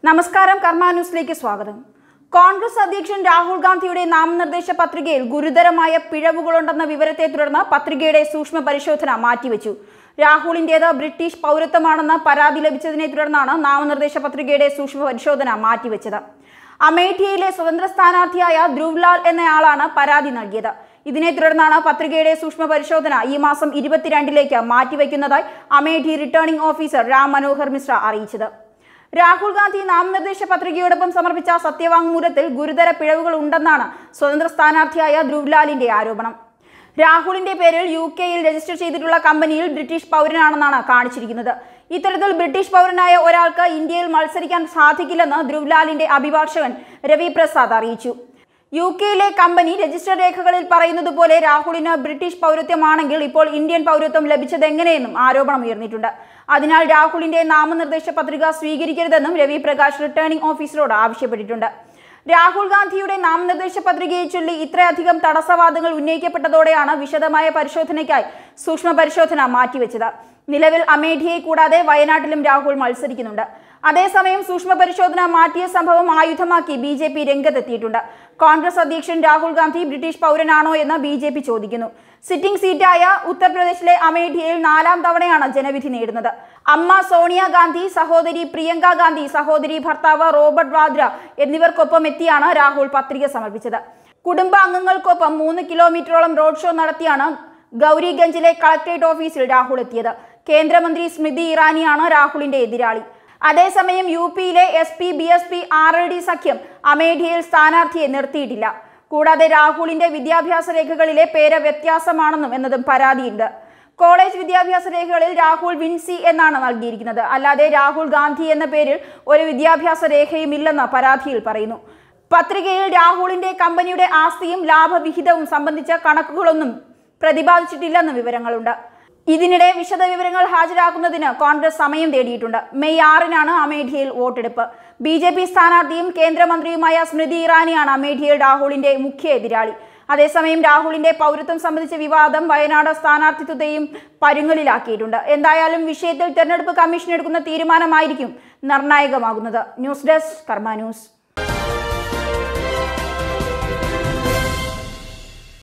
നമസ്കാരം കർമ്മ ന്യൂസിലേക്ക് സ്വാഗതം കോൺഗ്രസ് അധ്യക്ഷൻ രാഹുൽ ഗാന്ധിയുടെ നാമനിർദ്ദേശ പത്രികയിൽ ഗുരുതരമായ പിഴവുകളുണ്ടെന്ന വിവരത്തെ തുടർന്ന് പത്രികയുടെ സൂക്ഷ്മ പരിശോധന മാറ്റിവെച്ചു രാഹുലിന്റേത് ബ്രിട്ടീഷ് പൗരത്വമാണെന്ന് പരാതി ലഭിച്ചതിനെ തുടർന്നാണ് നാമനിർദ്ദേശ പത്രികയുടെ സൂക്ഷ്മ പരിശോധന മാറ്റിവെച്ചത് അമേഠിയയിലെ സ്വതന്ത്ര സ്ഥാനാർത്ഥിയായ ധ്രുവ്ലാൽ എന്നയാളാണ് പരാതി നൽകിയത് ഇതിനെ തുടർന്നാണ് പത്രികയുടെ സൂക്ഷ്മ പരിശോധന ഈ മാസം ഇരുപത്തിരണ്ടിലേക്ക് മാറ്റിവെക്കുന്നതായി അമേഠി റിട്ടേണിംഗ് ഓഫീസർ രാം മനോഹർ മിശ്ര അറിയിച്ചത് രാഹുൽ ഗാന്ധി നാമനിർദ്ദേശ പത്രികയോടൊപ്പം സമർപ്പിച്ച സത്യവാങ്മൂലത്തിൽ ഗുരുതര പിഴവുകൾ ഉണ്ടെന്നാണ് സ്വതന്ത്ര സ്ഥാനാർത്ഥിയായ ധ്രുവ്ലാലിന്റെ ആരോപണം രാഹുലിന്റെ പേരിൽ യു കെയിൽ രജിസ്റ്റർ ചെയ്തിട്ടുള്ള കമ്പനിയിൽ ബ്രിട്ടീഷ് പൗരനാണെന്നാണ് കാണിച്ചിരിക്കുന്നത് ഇത്തരത്തിൽ ബ്രിട്ടീഷ് പൗരനായ ഒരാൾക്ക് ഇന്ത്യയിൽ മത്സരിക്കാൻ സാധിക്കില്ലെന്ന് ധ്രുവ്ലാലിന്റെ അഭിഭാഷകൻ രവി പ്രസാദ് അറിയിച്ചു യു കെയിലെ കമ്പനി രജിസ്റ്റർ രേഖകളിൽ പറയുന്നത് പോലെ രാഹുലിന് ബ്രിട്ടീഷ് പൗരത്വമാണെങ്കിൽ ഇപ്പോൾ ഇന്ത്യൻ പൗരത്വം ലഭിച്ചതെങ്ങനെയെന്നും ആരോപണം ഉയർന്നിട്ടുണ്ട് അതിനാൽ രാഹുലിന്റെ നാമനിർദ്ദേശ പത്രിക സ്വീകരിക്കരുതെന്നും രവി പ്രകാശ് റിട്ടേണിംഗ് ഓഫീസറോട് ആവശ്യപ്പെട്ടിട്ടുണ്ട് രാഹുൽ ഗാന്ധിയുടെ നാമനിർദ്ദേശ പത്രികയെ ചൊല്ലി ഇത്രയധികം തടസ്സവാദങ്ങൾ ഉന്നയിക്കപ്പെട്ടതോടെയാണ് വിശദമായ പരിശോധനയ്ക്കായി സൂക്ഷ്മ പരിശോധന മാറ്റിവെച്ചത് നിലവിൽ അമേഠിയെ കൂടാതെ വയനാട്ടിലും രാഹുൽ മത്സരിക്കുന്നുണ്ട് അതേസമയം സൂക്ഷ്മ പരിശോധന മാറ്റിയ സംഭവം ആയുധമാക്കി ബി ജെ പി രംഗത്തെത്തിയിട്ടുണ്ട് കോൺഗ്രസ് അധ്യക്ഷൻ രാഹുൽ ഗാന്ധി ബ്രിട്ടീഷ് പൗരനാണോ എന്ന് ബി ജെ പി ചോദിക്കുന്നു സിറ്റിംഗ് സീറ്റായ ഉത്തർപ്രദേശിലെ അമേഠിയയിൽ നാലാം തവണയാണ് ജനവിധി നേടുന്നത് അമ്മ സോണിയാഗാന്ധി സഹോദരി പ്രിയങ്ക ഗാന്ധി സഹോദരി ഭർത്താവ് റോബർട്ട് വാദ്ര എന്നിവർക്കൊപ്പം എത്തിയാണ് രാഹുൽ പത്രിക സമർപ്പിച്ചത് കുടുംബാംഗങ്ങൾക്കൊപ്പം മൂന്ന് കിലോമീറ്ററോളം റോഡ് ഷോ നടത്തിയാണ് ഗൗരിഗഞ്ചിലെ കളക്ടറേറ്റ് ഓഫീസിൽ രാഹുൽ എത്തിയത് കേന്ദ്രമന്ത്രി സ്മൃതി ഇറാനിയാണ് രാഹുലിന്റെ എതിരാളി അതേസമയം യു പിയിലെ S P B S P R L D സഖ്യം അമേഠിയയിൽ സ്ഥാനാർത്ഥിയെ നിർത്തിയിട്ടില്ല കൂടാതെ രാഹുലിന്റെ വിദ്യാഭ്യാസ രേഖകളിലെ പേര് വ്യത്യാസമാണെന്നും എന്നതും പരാതിയുണ്ട് കോളേജ് വിദ്യാഭ്യാസ രേഖകളിൽ രാഹുൽ വിൻസി എന്നാണ് നൽകിയിരിക്കുന്നത് അല്ലാതെ രാഹുൽ ഗാന്ധി എന്ന പേരിൽ ഒരു വിദ്യാഭ്യാസ രേഖയുമില്ലെന്ന് പരാതിയിൽ പറയുന്നു പത്രികയിൽ രാഹുലിന്റെ കമ്പനിയുടെ ആസ്തിയും ലാഭവിഹിതവും സംബന്ധിച്ച കണക്കുകളൊന്നും പ്രതിപാദിച്ചിട്ടില്ലെന്ന് വിവരങ്ങളുണ്ട് ഇതിനിടെ വിശദവിവരങ്ങൾ ഹാജരാക്കുന്നതിന് കോൺഗ്രസ് സമയം തേടിയിട്ടുണ്ട് മെയ് ആറിനാണ് അമേഠിയയിൽ വോട്ടെടുപ്പ് ബി ജെ പി സ്ഥാനാർത്ഥിയും കേന്ദ്രമന്ത്രിയുമായ സ്മൃതി ഇറാനിയാണ് അമേഠിയയിൽ രാഹുലിന്റെ മുഖ്യ എതിരാളി അതേസമയം രാഹുലിന്റെ പൗരത്വം സംബന്ധിച്ച വിവാദം വയനാട് സ്ഥാനാർത്ഥിത്വത്തെയും പരുങ്ങലിലാക്കിയിട്ടുണ്ട് എന്തായാലും വിഷയത്തിൽ തെരഞ്ഞെടുപ്പ് കമ്മീഷൻ എടുക്കുന്ന തീരുമാനമായിരിക്കും നിർണായകമാകുന്നത് ന്യൂസ് ഡെസ്ക് കർമ്മ ന്യൂസ്